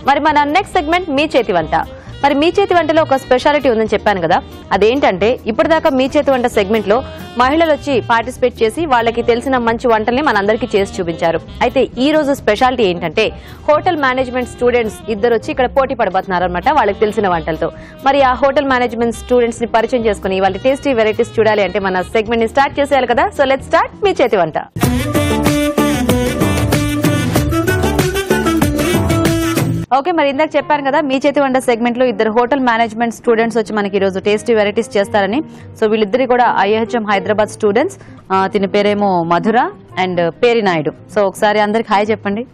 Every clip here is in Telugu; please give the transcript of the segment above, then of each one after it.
మరి మన నెక్స్ట్ సెగ్మెంట్ మీ చేతి వంట మరి మీ చేతి వంటలో ఒక స్పెషాలిటీ ఉందని చెప్పాను కదా అదేంటంటే ఇప్పటిదాకా మీ చేతి వంట సెగ్మెంట్ లో మహిళలు వచ్చి పార్టిసిపేట్ చేసి వాళ్ళకి తెలిసిన మంచి వంటల్ని మనందరికీ చేసి చూపించారు అయితే ఈ రోజు స్పెషాలిటీ ఏంటంటే హోటల్ మేనేజ్మెంట్ స్టూడెంట్స్ ఇద్దరు వచ్చి ఇక్కడ పోటీ పడబోతున్నారు అనమాట వాళ్ళకి తెలిసిన వంటలతో మరి ఆ హోటల్ మేనేజ్మెంట్ స్టూడెంట్స్ ని పరిచయం చేసుకుని వాళ్ళ టేస్టీ వెరైటీస్ చూడాలి అంటే మన సెగ్మెంట్ ని స్టార్ట్ చేసేయాలి కదా సో లెట్ స్టార్ట్ మీ చేతి వంట ఓకే మరి ఇందాక చెప్పాను కదా మీ చేతి వంట సెగ్మెంట్ లో ఇద్దరు హోటల్ మేనేజ్మెంట్ స్టూడెంట్స్ వచ్చి మనకి ఈ రోజు టేస్టీ వెరైటీస్ చేస్తారని సో వీళ్ళిద్దరి కూడా ఐహెచ్ఎం హైదరాబాద్ స్టూడెంట్స్ తిన పేరేమో మధుర అండ్ పేరి నాయుడు సో ఒకసారి అందరికి హాయ్ చెప్పండి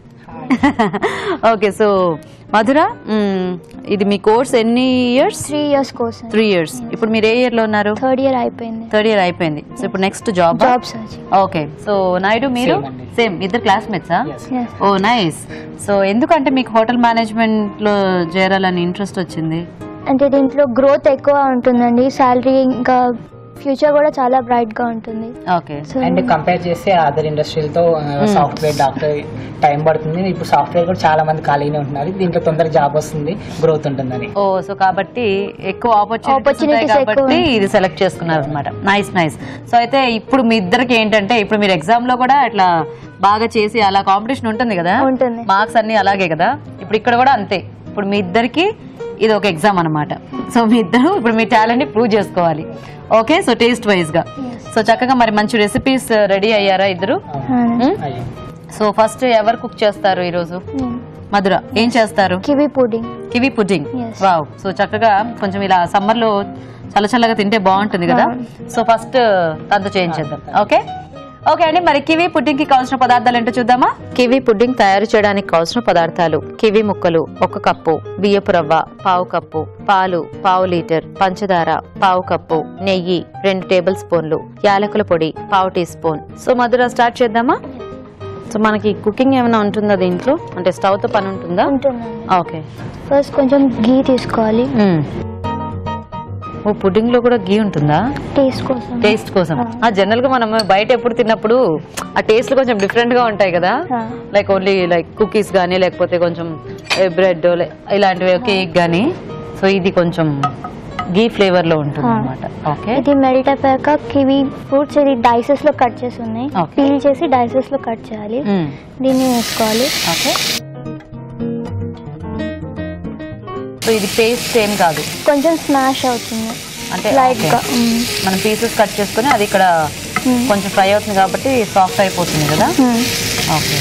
ఓకే సో మధుర మ్, ఇది మీ కోర్స్ ఎన్ని ఇయర్స్ త్రీ ఇయర్స్ కోసం త్రీ ఇయర్స్ ఇప్పుడు మీరు ఏ ఇయర్ లో ఉన్నారు థర్డ్ ఇయర్ అయిపోయింది థర్డ్ ఇయర్ అయిపోయింది సో ఇప్పుడు next job job search okay so Naidu మీరు Same అండి. సేమ్ ఇద్దరు క్లాస్మేట్సా Yes. ఓ నైస్ సో ఎందుకంటే మీకు హోటల్ మేనేజ్మెంట్ లో చేరాలని ఇంట్రెస్ట్ వచ్చింది అంటే దీంట్లో గ్రోత్ ఎక్కువ ఉంటుందండి శాలరీ ఇంకా ఫ్యూచర్ కూడా చాలా బ్రైట్ గా ఉంటుంది ఓకే సో అండ్ కంపేర్ చేస్తే అదర్ ఇండస్ట్రీలతో సాఫ్ట్వేర్ డాక్టర్ టైం పడుతుంది ఇప్పుడు సాఫ్ట్వేర్ కూడా చాలా మంది ఖాళీనే ఉంటున్నారు దీంట్లో తొందరగా జాబ్ వస్తుంది గ్రోత్ ఉంటుందని ఓ సో కాబట్టి ఎక్కువ ఆపర్చునిటీస్ Opportunities కాబట్టి ఎక్కువ. ఇది సెలెక్ట్ చేసుకున్నారు అనమాట నైస్ నైస్ సో అయితే ఇప్పుడు మీ ఇద్దరికి ఏంటంటే ఇప్పుడు మీరు ఎగ్జామ్ లో కూడా ఇట్లా బాగా చేసి అలా కాంపిటీషన్ ఉంటుంది కదా ఉంటుంది. మార్క్స్ అన్ని అలాగే కదా ఇప్పుడు ఇక్కడ కూడా అంతే ఇప్పుడు మీ ఇద్దరికి ఇది ఒక ఎగ్జామ్ అన్నమాట సో మీ ఇద్దరు ఇప్పుడు మీ టాలెంట్ ని ప్రూవ్ చేసుకోవాలి ఓకే సో టేస్ట్ వైజ్ గా Yes. సో చక్కగా మరి మంచి రెసిపీస్ రెడీ అయ్యారా ఇద్దరు అవును. అయ్యో సో ఫస్ట్ ఎవరు కుక్ చేస్తారు ఈ రోజు మధుర ఏం చేస్తారు kiwi pudding kiwi pudding Yes. Wow so చక్కగా కొంచెం ఇలా సమ్మర్ లో చల్ల చల్లగా తింటే బాగుంటుంది కదా అవును. సో ఫస్ట్ తనతో చేయించేద్దాం ఓకే ఓకే అండి మరి కివీ పుడ్డింగ్ కి కావాల్సిన పదార్థాలు ఏంటో చూద్దామా కివీ పుడ్డింగ్ తయారు చేయడానికి కావాల్సిన పదార్థాలు కివీ ముక్కలు ఒక కప్పు బియ్యపు రవ్వ పావు కప్పు పాలు పావు లీటర్ పంచదార పావు కప్పు నెయ్యి రెండు టేబుల్ స్పూన్లు యాలకుల పొడి పావు tea spoon so Madhura start చేద్దామా సో మనకి కుకింగ్ ఏమైనా ఉంటుందా దీంట్లో అంటే స్టవ్ తో పని ఉంటుందా ఉంటుందండి ఓకే ఫస్ట్ కొంచెం గీ తీసుకోవాలి మ్మ్. ఓ పుడ్డింగ్ లో కూడా గీ ఉంటుందా టేస్ట్ కోసం టేస్ట్ కోసం ఆ. ఆ జనరల్ గా మనం బయట ఎప్పుడు తిన్నప్పుడు ఆ టేస్ట్ కొంచెం డిఫరెంట్ గా ఉంటాయి కదా ఆ. లైక్ ఓన్లీ లైక్ కుకీస్ గానీ లేకపోతే కొంచెం బ్రెడ్ ఇలాంటివి కేక్ గానీ సో ఇది కొంచెం గీ ఫ్లేవర్ లో ఉంటుంది ఆ. అనమాట ఓకే ఇది మెల్ట్ అయిపోయాక కివీ ఫ్రూట్స్ ఇది డైసెస్ లో కట్ చేసి ఉన్నాయి Okay. పీల్ చేసి డైసెస్ లో కట్ చేయాలి దీన్ని వేసుకోవాలి ఓకే సో ఇది పేస్ట్ ఏం కాదు కొంచెం స్మాష్ అవుతుంది అంటే లైట్ okay. గా మ్మ్. మనం పీసెస్ కట్ చేసుకుని అది ఇక్కడ మ్మ్. కొంచెం ఫ్రై అవుతుంది కాబట్టి సాఫ్ట్ అయిపోతుంది కదా మ్మ్. ఓకే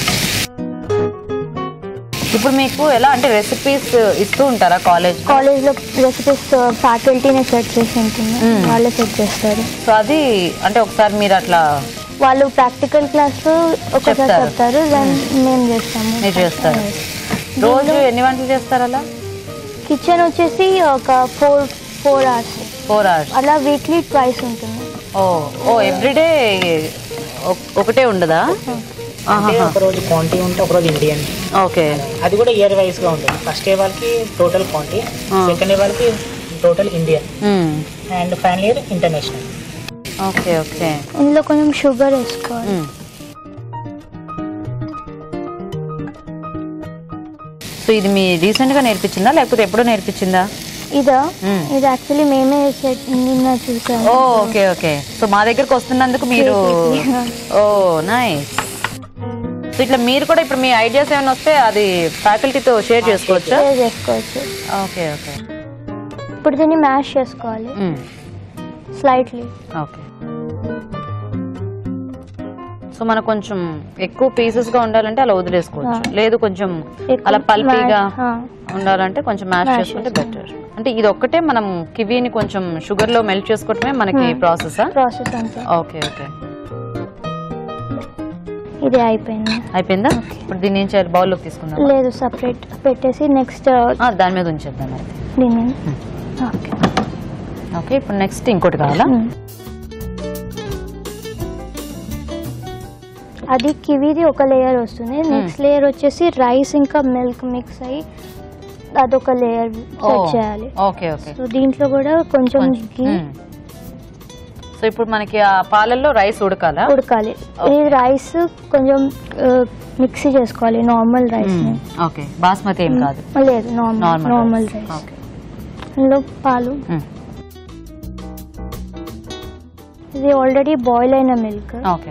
ఇప్పుడు మీకు ఎలా అంటే రెసిపీస్ ఇస్తూ ఉంటారా కాలేజ్ కాలేజ్ లో రెసిపీస్ ఫ్యాకల్టీనే సెట్ చేసి ఉంటుంది మ్మ్. వాళ్ళే సెట్ చేస్తారు సో అది అంటే ఒకసారి మీరు అట్లా వాళ్ళు ప్రాక్టికల్ క్లాస్ ఒకసారి చెప్తారు. చెప్తారు దెన్ మేము చేస్తాము మీరు చేస్తారు రోజు ఎన్ని వంటలు చేస్తారు అలా కిచెన్ వచ్చేసి ఒక four four hours four hours అలా వీక్లీ ట్వైస్ ఉంటుంది ఓ ఓ ఎవ్రీడే ఒకటే ఉండదా అంటే ఒక రోజు క్వాంటిటీ ఉంటే ఒక రోజు ఇండియన్ ఓకే అది కూడా ఇయర్ వైజ్ గా ఉంటుంది ఫస్ట్ ఇయర్ వాళ్ళకి టోటల్ క్వాంటిటీ ఆ. సెకండ్ ఇయర్ వాళ్ళకి total Indian and final year international okay okay ఇందులో కొంచెం షుగర్ వేసుకోవాలి సో ఇది మీ రీసెంట్ గా నేర్పించిందా లేకపోతే ఎప్పుడో నేర్పించిందా ఇదా మ్మ్. ఇది యాక్చువల్లీ మేమే సెట్ నిన్న చూసాము ఓ ఓకే ఓకే సో మా దగ్గరకు వస్తున్నందుకు మీరు ఓ నైస్ సో ఇట్లా మీరు కూడా ఇప్పుడు మీ ఐడియాస్ ఏమైనా వస్తే అది ఫ్యాకల్టీతో షేర్ చేసుకోవచ్చా షేర్ చేసుకోవచ్చు ఓకే ఓకే ఇప్పుడు దీన్ని మ్యాష్ చేసుకోవాలి స్లైట్లీ ఓకే సో మనకు కొంచెం ఎక్కువ పీసెస్ గా ఉండాలంటే అలా వదిలేసుకోవచ్చు ఆ. లేదు కొంచెం ఎక్కువ అలా పల్పీగా mash, ఆ. ఉండాలంటే కొంచెం మ్యాష్ Mash చేసుకుంటే బెటర్ అంటే ఇది ఒక్కటే మనం కివీని కొంచెం షుగర్ లో మెల్ట్ చేసుకోవటమే మనకి Hmm. ప్రాసెస్ ప్రాసెస్ అంతా ఓకే ఓకే ఇది అయిపోయింది అయిపోయిందా ఇప్పుడు దీన్ని ఏం చేయాలి బౌల్లోకి తీసుకుందాం లేదు సపరేట్ పెట్టేసి నెక్స్ట్ దాని మీద ఉంచేద్దాం అయితే దీన్ని ఓకే ఓకే ఇప్పుడు నెక్స్ట్ ఇంకోటి కావాలా మ్మ్. అది కివీది ఒక లేయర్ వస్తుంది నెక్స్ట్ లేయర్ వచ్చేసి రైస్ ఇంకా మిల్క్ మిక్స్ అయ్యి అదొక లేయర్ సెట్ చేయాలి ఓకే ఓకే సో దీంట్లో కూడా కొంచెం గీ సో ఇప్పుడు మనకి ఆ పాలల్లో రైస్ ఉడకాలా ఉడకాలి ఇది రైస్ కొంచెం మిక్సీ చేసుకోవాలి నార్మల్ రైస్ ని ఓకే బాస్మతి ఏం కాదు లేదు normal normal normal rice okay అందులో పాలు ఇది ఆల్రెడీ బాయిల్ అయిన మిల్క్ ఓకే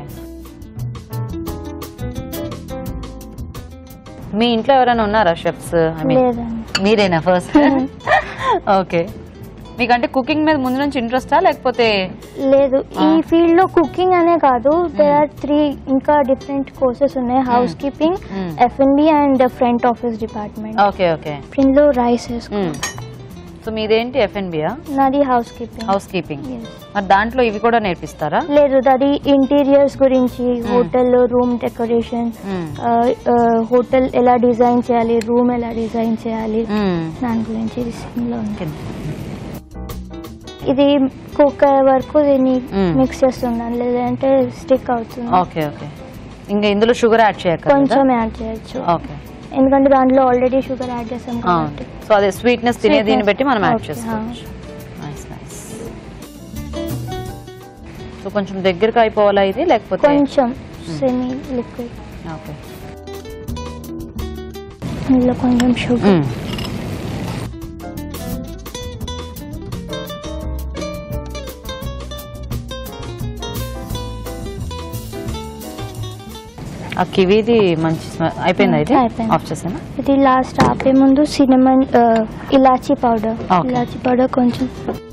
మీ ఇంట్లో ఎవరైనా ఉన్నారా షెఫ్స్ ఐ మీన్ లేదండి మీరేనా ఫస్ట్ ఓకే మీకంటే కుకింగ్ మీద ముందు నుంచి ఇంట్రెస్టా లేకపోతే లేదు ఈ ఫీల్డ్ లో కుకింగ్ అనే కాదు దేర్ ఆర్ త్రీ ఇంకా డిఫరెంట్ కోర్సెస్ ఉన్నాయి housekeeping Hmm. FNB and front office department okay okay దీనిలో రైస్ వేసుకో సో మీదేంటి ఎఫ్ఎన్బియా నాది హౌస్ కీపింగ్ హౌస్ కీపింగ్ మరి దాంట్లో ఇవి కూడా నేర్పిస్తారా లేదు అది ఇంటీరియర్స్ గురించి hotel room decoration hmm. Hotel ఎలా డిజైన్ చేయాలి రూమ్ ఎలా డిజైన్ చేయాలి మ్మ్. దాని గురించి ఇది ఇందులో ఉంది ఓకే. ఇది కుక్ అయ్యే వరకు దీన్ని మ్మ్. మిక్స్ చేస్తున్నాను లేదంటే స్టిక్ అవుతుంది ఓకే ఓకే ఇంకా ఇందులో షుగర్ యాడ్ చేయక కొంచెం యాడ్ చేయొచ్చు ఓకే ఎందుకంటే దాంట్లో ఆల్రెడీ షుగర్ యాడ్ చేసాం కాబట్టి సో అదే స్వీట్నెస్ తినే దీన్ని బట్టి మనం యాడ్ Okay, చేసుకోవచ్చు నైస్ నైస్ సో కొంచెం దగ్గరకు అయిపోవాలా ఇది లేకపోతే కొంచెం సెమీ లిక్విడ్ ఓకే ఇందులో కొంచెం షుగర్ ఆ కివీది మంచి స్మెల్ అయిపోయిందా ఇది అయిపోయింది. ఆఫ్ చేసానా ఇది లాస్ట్ ఆపే ముందు సినిమన్ ఇలాచీ పౌడర్ Okay. ఇలాచీ పౌడర్ కొంచెం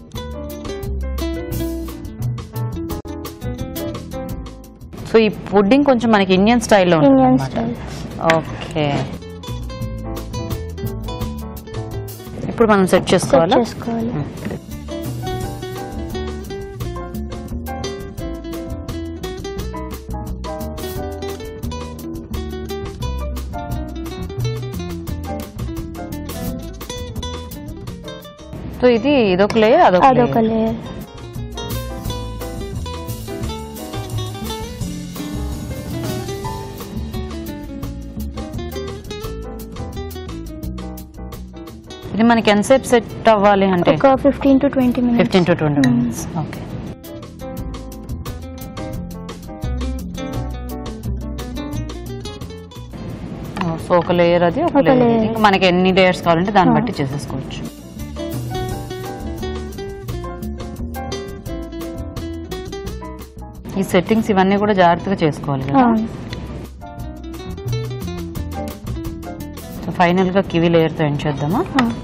సో ఈ పుడ్డింగ్ కొంచెం మనకి ఇండియన్ స్టైల్లో ఇండియన్ ఉంటుంది స్టైల్ ఓకే ఇప్పుడు మనం సెట్ సెట్ చేసుకోవాలా చేసుకోవాలి సో ఇది ఇదొక లేయర్ అదొక అదొక లేయర్ లేయర్ ఇది మనకి ఎంతసేపు సెట్ అవ్వాలి అంటే ఒక fifteen to twenty minutes fifteen to twenty minutes okay so ఒక లేయర్ అది ఒక ఒక లేయర్ layer. ఇంకా మనకి ఎన్ని లేయర్స్ కావాలంటే దాన్ని ఆ. బట్టి చేసేసుకోవచ్చు ఈ సెట్టింగ్స్ ఇవన్నీ కూడా జాగ్రత్తగా చేసుకోవాలి కదా సో ఫైనల్ గా కివి లేయర్ తో ఎండ్ చేద్దామా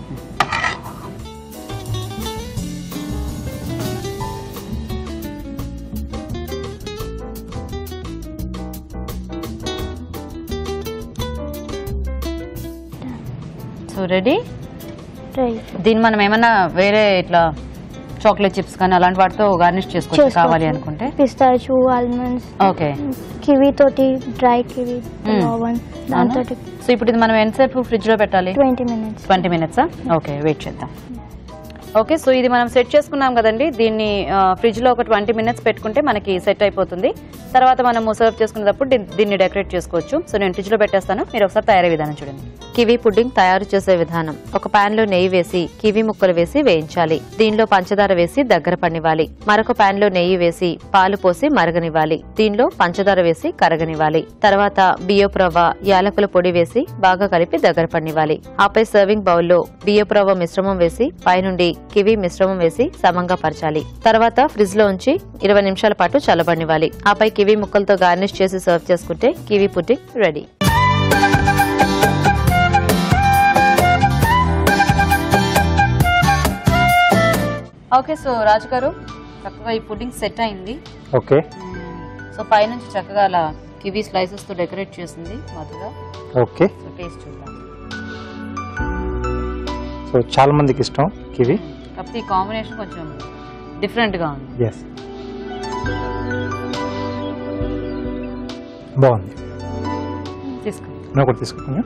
సో రెడీ రైట్ దీన్ని మనం ఏమన్నా వేరే ఇట్లా చాక్లెట్ చిప్స్ కానీ అలాంటి వాటితో గార్నిష్ చేసుకోవచ్చు కావాలి అనుకుంటే పిస్తాచు ఆల్మండ్స్ ఓకే కివీ తోటి డ్రై కివీ Mm. ఓవన్ దాంతో సో ఇప్పుడు ఇది మనం ఎంతసేపు ఫ్రిడ్జ్ లో పెట్టాలి ట్వంటీ మినిట్స్ ట్వంటీ మినిట్సా ఓకే వెయిట్ చేద్దాం ఓకే సో ఇది మనం సెట్ చేసుకున్నాం కదండి దీన్ని ఫ్రిడ్జ్ లో ఒక ట్వంటీ మినిట్స్ పెట్టుకుంటే మనకి సెట్ అయిపోతుంది తర్వాత మనము సర్వ్ చేసుకునేటప్పుడు దీన్- దీన్ని డెకరేట్ చేసుకోవచ్చు సో నేను ఫ్రిడ్జ్ లో పెట్టేస్తాను మీరు ఒకసారి తయారీ విధానం చూడండి కివీ పుడ్డింగ్ తయారు చేసే విధానం ఒక పాన్ లో నెయ్యి వేసి కివీ ముక్కలు వేసి వేయించాలి దీనిలో పంచదార వేసి దగ్గర పనివ్వాలి మరొక పాన్ లో నెయ్యి వేసి పాలు పోసి మరగనివ్వాలి దీనిలో పంచదార వేసి కరగనివ్వాలి తర్వాత బియ్యపు రవ్వ యాలకుల పొడి వేసి బాగా కలిపి దగ్గర పనివ్వాలి ఆపై సర్వింగ్ బౌల్లో బియ్యపు రవ్వ మిశ్రమం వేసి పైనుండి కివీ మిశ్రమం వేసి సమంగా పరచాలి తర్వాత ఫ్రిడ్జ్ లో ఉంచి ఇరవై నిమిషాల పాటు చల్లబడివ్వాలి ఆపై కివీ ముక్కలతో గార్నిష్ చేసి సర్వ్ చేసుకుంటే kiwi pudding ready okay so Raju గారు చక్కగా ఈ పుడ్డింగ్ సెట్ అయింది ఓకే సో పైనుంచి చక్కగా అలా కివీ స్లైసెస్ తో డెకరేట్ చేసింది మధుగా ఓకే సో టేస్ట్ చూద్దాం సో చాలా మందికి ఇష్టం కివి కాకపోతే ఈ కాంబినేషన్ కొంచెం డిఫరెంట్ గా ఉంది ఎస్ బాగుంది తీసుకో నేను ఒకటి తీసుకుంటున్నా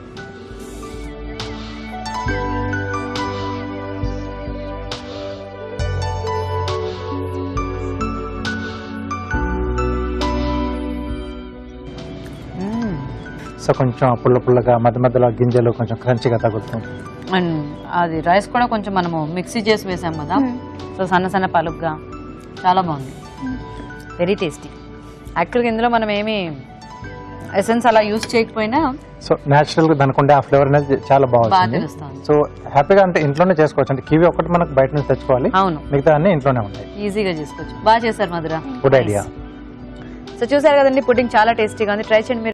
మ్మ్. సో కొంచెం పుల్ల పుల్లగా మధ్య మధ్యలో గింజలు కొంచెం క్రంచిగా తగులుతుంది అండ్ అది రైస్ కూడా కొంచెం మనము మిక్సీ చేసి వేసాం కదా సో సన్న సన్న పలుగ్గా చాలా బాగుంది వెరీ టేస్టీ యాక్చువల్గా ఇందులో మనం ఏమి ఎసెన్స్ అలా యూస్ చేయకపోయినా సో నేచురల్ గా దానికి ఉండే ఆ ఫ్లేవర్ అనేది చాలా బాగా బాగుంది తెలుస్తుంది సో హ్యాపీగా అంటే ఇంట్లోనే చేసుకోవచ్చు అంటే కివి ఒకటి మనకు బయట నుంచి తెచ్చుకోవాలి అవును మిగతా అన్ని ఇంట్లోనే ఉంటాయి ఈజీగా చేసుకోవచ్చు బాగా చేశారు మధుర గుడ్ ఐడియా సో చూసారు కదండి పుడ్డింగ్ చాలా టేస్టీగా ఉంది ట్రై చేయండి మీరు